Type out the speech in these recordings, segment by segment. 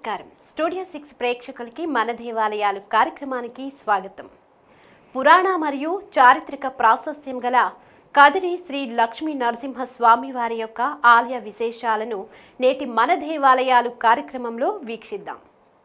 నమస్కారం studio six ప్రేక్షకులకి మన దేవాలయాలు కార్యక్రమానికి స్వాగతం పురాణ మరియు చారిత్రక ప్రాశస్త్యం గల కదిరి శ్రీ లక్ష్మీ నరసింహ స్వామి వారి యొక్క ఆలయ విశేషాలను నేటి మన దేవాలయాలు కార్యక్రమంలో వీక్షిద్దాం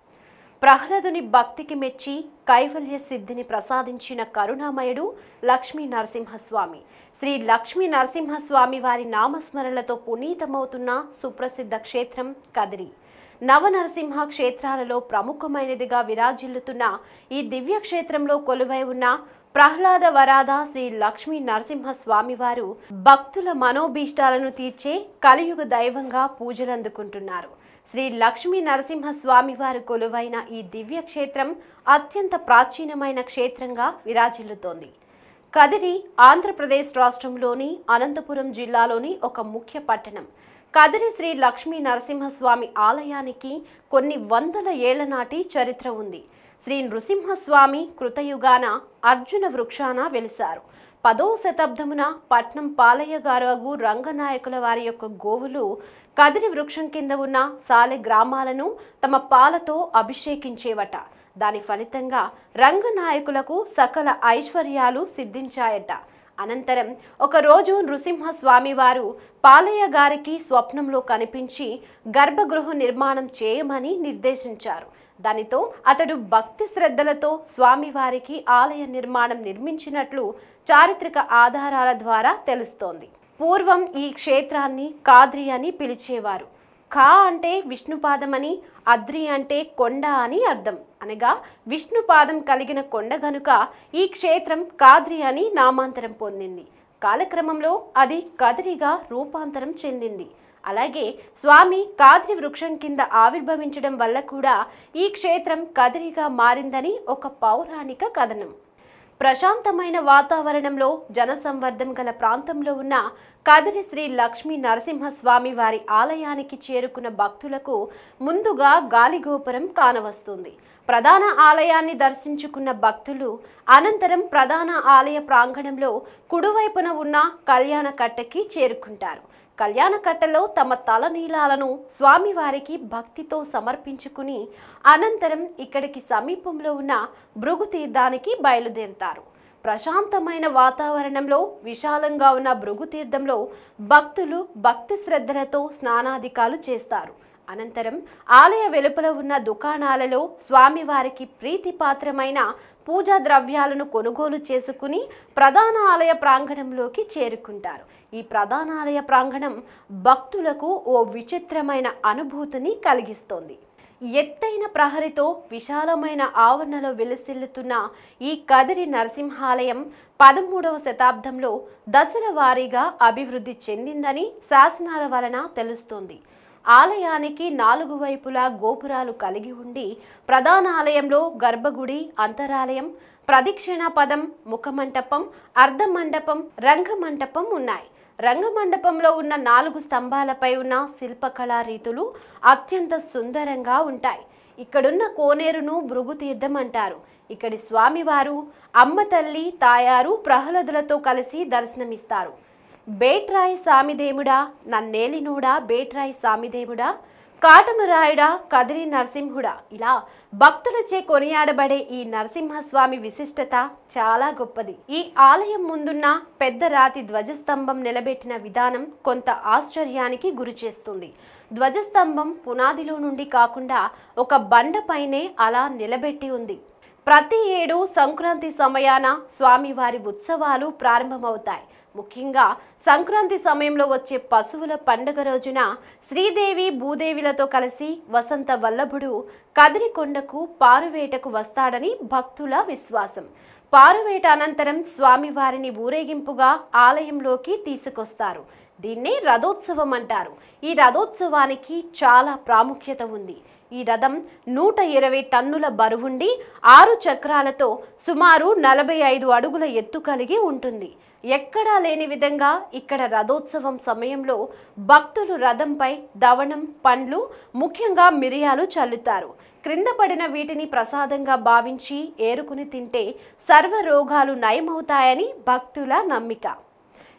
ప్రహ్లాదుని భక్తికి మెచ్చి కైవల్య సిద్ధిని ప్రసాదించిన కరుణామయుడు లక్ష్మీ నరసింహస్వామి శ్రీ లక్ష్మీ నరసింహస్వామి వారి నామస్మరణలతో పునీతమవుతున్న సుప్రసిద్ధ క్షేత్రం కదిరి నవనరసింహ క్షేత్రాలలో ప్రముఖమైనదిగా విరాజిల్లుతున్న ఈ దివ్య క్షేత్రంలో కొలువై ఉన్న ప్రహ్లాద వరాద శ్రీ లక్ష్మీ నరసింహ స్వామివారు భక్తుల మనోభీష్టాలను తీర్చే కలియుగ దైవంగా పూజలందుకుంటున్నారు శ్రీ లక్ష్మీ నరసింహ స్వామి వారు కొలువైన ఈ దివ్య క్షేత్రం అత్యంత ప్రాచీనమైన క్షేత్రంగా విరాజిల్లుతోంది కదిరి ఆంధ్రప్రదేశ్ రాష్ట్రంలోని అనంతపురం జిల్లాలోని ఒక ముఖ్య పట్టణం కదిరి శ్రీ లక్ష్మీ నరసింహస్వామి ఆలయానికి కొన్ని వందల ఏళ్ల నాటి చరిత్ర ఉంది శ్రీ నృసింహస్వామి కృతయుగాన అర్జున వృక్షాన వెలిశారు పదో శతాబ్దమున పట్నం పాలయ్యగారగు రంగనాయకుల వారి యొక్క గోవులు కదిరి వృక్షం కింద ఉన్న సాలె గ్రామాలను తమ పాలతో అభిషేకించేవట దాని ఫలితంగా రంగనాయకులకు సకల ఐశ్వర్యాలు సిద్ధించాయట అనంతరం ఒకరోజు నృసింహస్వామి వారు పాలయ్య గారికి స్వప్నంలో కనిపించి గర్భగృహ నిర్మాణం చేయమని నిర్దేశించారు దానితో అతడు భక్తి శ్రద్ధలతో స్వామివారికి ఆలయ నిర్మాణం నిర్మించినట్లు చారిత్రక ఆధారాల ద్వారా తెలుస్తోంది పూర్వం ఈ క్షేత్రాన్ని కాద్రి అని పిలిచేవారు ఖా అంటే విష్ణుపాదమని అద్రి అంటే కొండ అని అర్థం అనగా విష్ణుపాదం కలిగిన కొండ గనుక ఈ క్షేత్రం కాద్రి అని నామాంతరం పొందింది కాలక్రమంలో అది కదిరిగా రూపాంతరం చెందింది అలాగే స్వామి కాద్రి వృక్షం కింద ఆవిర్భవించడం వల్ల కూడా ఈ క్షేత్రం కదిరిగా మారిందని ఒక పౌరాణిక కథనం ప్రశాంతమైన వాతావరణంలో జనసంవర్ధం గల ప్రాంతంలో ఉన్న కదిరి శ్రీ లక్ష్మీ నరసింహస్వామి వారి ఆలయానికి చేరుకున్న భక్తులకు ముందుగా గాలిగోపురం కానవస్తుంది ప్రధాన ఆలయాన్ని దర్శించుకున్న భక్తులు అనంతరం ప్రధాన ఆలయ ప్రాంగణంలో కుడివైపున ఉన్న కళ్యాణ కట్టకి చేరుకుంటారు కళ్యాణకట్టలో తమ తలనీలాలను స్వామివారికి భక్తితో సమర్పించుకుని అనంతరం ఇక్కడికి సమీపంలో ఉన్న భృగు తీర్థానికి బయలుదేరుతారు ప్రశాంతమైన వాతావరణంలో విశాలంగా ఉన్న భృగు తీర్థంలో భక్తులు భక్తి శ్రద్ధలతో స్నానాధికాలు చేస్తారు అనంతరం ఆలయ వెలుపల ఉన్న దుకాణాలలో స్వామివారికి ప్రీతిపాత్రమైన పూజా ద్రవ్యాలను కొనుగోలు చేసుకుని ప్రధాన ఆలయ ప్రాంగణంలోకి చేరుకుంటారు ఈ ప్రధాన ఆలయ ప్రాంగణం భక్తులకు ఓ విచిత్రమైన అనుభూతిని కలిగిస్తోంది ఎత్తైన ప్రహరితో విశాలమైన ఆవరణలో విలసిల్లుతున్న ఈ కదిరి నరసింహాలయం పదమూడవ శతాబ్దంలో దశల వారీగా అభివృద్ధి చెందిందని శాసనాల వలన తెలుస్తోంది ఆలయానికి నాలుగు వైపులా గోపురాలు కలిగి ఉండి ప్రధాన ఆలయంలో గర్భగుడి అంతరాలయం ప్రదక్షిణ పదం ముఖమంటపం అర్ధమండపం రంగమంటపం ఉన్నాయి రంగమండపంలో ఉన్న నాలుగు స్తంభాలపై ఉన్న శిల్పకళా రీతులు అత్యంత సుందరంగా ఉంటాయి ఇక్కడున్న కోనేరును భృగుతీర్థం అంటారు ఇక్కడి స్వామివారు అమ్మ తల్లి తాయారు ప్రహ్లాదులతో కలిసి దర్శనమిస్తారు బేట్రాయి సామిదేముడా నన్నేలినోడా బేట్రాయి సామిదేముడా కాటమరాయుడా కదిరి నరసింహుడా ఇలా భక్తులచే కొనియాడబడే ఈ నరసింహస్వామి విశిష్టత చాలా గొప్పది ఈ ఆలయం ముందున్న పెద్ద రాతి ధ్వజస్తంభం నిలబెట్టిన విధానం కొంత ఆశ్చర్యానికి గురిచేస్తుంది ధ్వజస్తంభం పునాదిలో నుండి కాకుండా ఒక బండపైనే అలా నిలబెట్టి ఉంది ప్రతి ఏడు సంక్రాంతి సమయాన స్వామివారి ఉత్సవాలు ప్రారంభమవుతాయి ముఖ్యంగా సంక్రాంతి సమయంలో వచ్చే పశువుల పండుగ రోజున శ్రీదేవి భూదేవిలతో కలిసి వసంత వల్లభుడు కదిరికొండకు పారువేటకు వస్తాడని భక్తుల విశ్వాసం పారువేట అనంతరం స్వామివారిని ఊరేగింపుగా ఆలయంలోకి తీసుకొస్తారు దీన్నే రథోత్సవం అంటారు ఈ రథోత్సవానికి చాలా ప్రాముఖ్యత ఉంది ఈ రథం నూట ఇరవై టన్నుల బరువుండి ఆరు చక్రాలతో సుమారు నలభై ఐదు అడుగుల ఎత్తు కలిగి ఉంటుంది ఎక్కడా లేని విధంగా ఇక్కడ రథోత్సవం సమయంలో భక్తులు రథంపై దవణం పండ్లు ముఖ్యంగా మిరియాలు చల్లుతారు క్రింద పడిన వీటిని ప్రసాదంగా భావించి ఏరుకుని తింటే సర్వ రోగాలు నయమవుతాయని భక్తుల నమ్మిక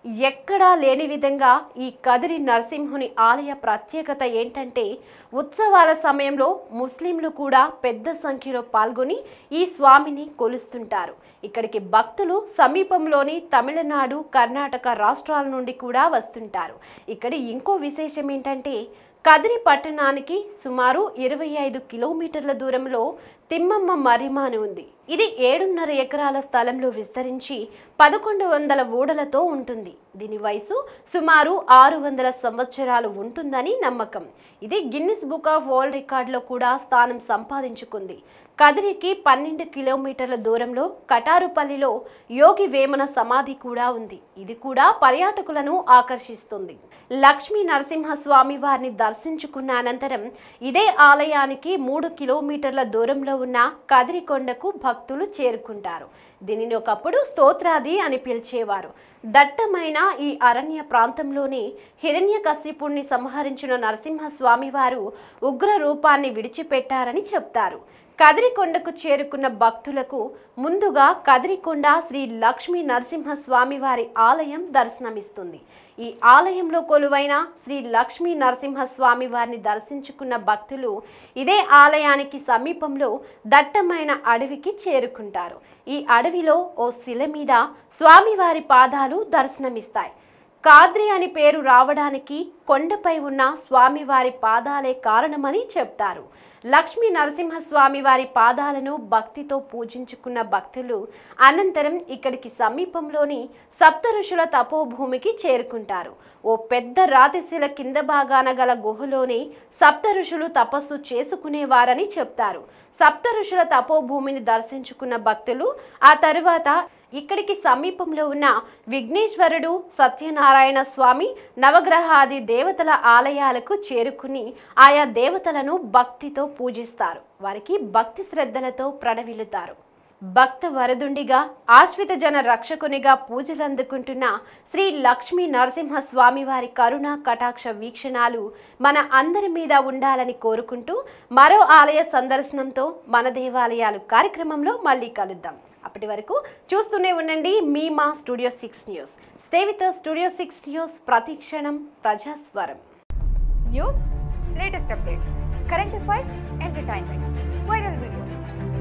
ఎక్కడా లేని విధంగా ఈ కదిరి నరసింహుని ఆలయ ప్రత్యేకత ఏంటంటే ఉత్సవాల సమయంలో ముస్లింలు కూడా పెద్ద సంఖ్యలో పాల్గొని ఈ స్వామిని కొలుస్తుంటారు ఇక్కడికి భక్తులు సమీపంలోని తమిళనాడు కర్ణాటక రాష్ట్రాల నుండి కూడా వస్తుంటారు ఇక్కడి ఇంకో విశేషం ఏంటంటే కదిరి పట్టణానికి సుమారు ఇరవై ఐదు కిలోమీటర్ల దూరంలో తిమ్మమ్మ మరిమా అని ఉంది ఇది ఏడున్నర ఎకరాల స్థలంలో విస్తరించి పదకొండు వందల ఓడలతో ఉంటుంది దీని వయసు సుమారు ఆరు వందల సంవత్సరాలు ఉంటుందని నమ్మకం ఇది గిన్నిస్ బుక్ ఆఫ్ వరల్డ్ రికార్డులో కూడా స్థానం సంపాదించుకుంది కదిరికి పన్నెండు కిలోమీటర్ల దూరంలో కటారుపల్లిలో యోగి వేమన సమాధి కూడా ఉంది ఇది కూడా పర్యాటకులను ఆకర్షిస్తుంది లక్ష్మీ నరసింహస్వామి వారిని దర్శించుకున్న అనంతరం ఇదే ఆలయానికి మూడు కిలోమీటర్ల దూరంలో ఉన్న కదిరికొండకు భక్తులు చేరుకుంటారు దీనిని ఒకప్పుడు స్తోత్రాది అని పిలిచేవారు దట్టమైన ఈ అరణ్య ప్రాంతంలోనే హిరణ్యకశిపుణ్ణి సంహరించిన నరసింహస్వామి వారు ఉగ్ర రూపాన్ని విడిచిపెట్టారని చెప్తారు కదిరికొండకు చేరుకున్న భక్తులకు ముందుగా కదిరికొండ శ్రీ లక్ష్మీ నరసింహస్వామి వారి ఆలయం దర్శనమిస్తుంది ఈ ఆలయంలో కొలువైన శ్రీ లక్ష్మీ నరసింహస్వామి వారిని దర్శించుకున్న భక్తులు ఇదే ఆలయానికి సమీపంలో దట్టమైన అడవికి చేరుకుంటారు ఈ అడవిలో ఓ శిల మీద స్వామివారి పాదాలు దర్శనమిస్తాయి కాద్రి అని పేరు రావడానికి కొండపై ఉన్న స్వామివారి పాదాలే కారణమని చెప్తారు లక్ష్మీ నరసింహస్వామి వారి పాదాలను భక్తితో పూజించుకున్న భక్తులు అనంతరం ఇక్కడికి సమీపంలోని సప్త ఋషుల తపోభూమికి చేరుకుంటారు ఓ పెద్ద రాతిశిల కింద భాగాన గల గుహలోనే సప్త ఋషులు తపస్సు చేసుకునేవారని చెప్తారు సప్త ఋషుల తపోభూమిని దర్శించుకున్న భక్తులు ఆ తరువాత ఇక్కడికి సమీపంలో ఉన్న విఘ్నేశ్వరుడు సత్యనారాయణ స్వామి నవగ్రహాది దేవతల ఆలయాలకు చేరుకుని ఆయా దేవతలను భక్తితో పూజిస్తారు వారికి భక్తి శ్రద్ధలతో ప్రణవిల్లుతారు భక్త వరదుండిగా ఆశ్విత జన రక్షకునిగా పూజలు అందుకుంటున్న శ్రీ లక్ష్మీ నరసింహ స్వామి వారి కరుణ కటాక్ష వీక్షణాలు మన అందరి మీద ఉండాలని కోరుకుంటూ మరో ఆలయ సందర్శనంతో మన దేవాలయాలు కార్యక్రమంలో మళ్ళీ కలుద్దాం అప్పటి వరకు చూస్తూనే ఉండండి మీ మా studio six news stay with studio six news ప్రతి క్షణం ప్రజాస్వరం news latest updates current affairs entertainment viral videos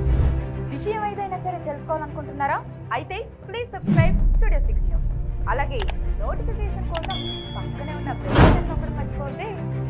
విషయం ఏదైనా సరే తెలుసుకోవాలనుకుంటున్నారా అయితే please subscribe studio six news అలాగే నోటిఫికేషన్ కోసం పక్కనే ఉన్న బెల్ బటన్ నొక్కడం మర్చిపోతే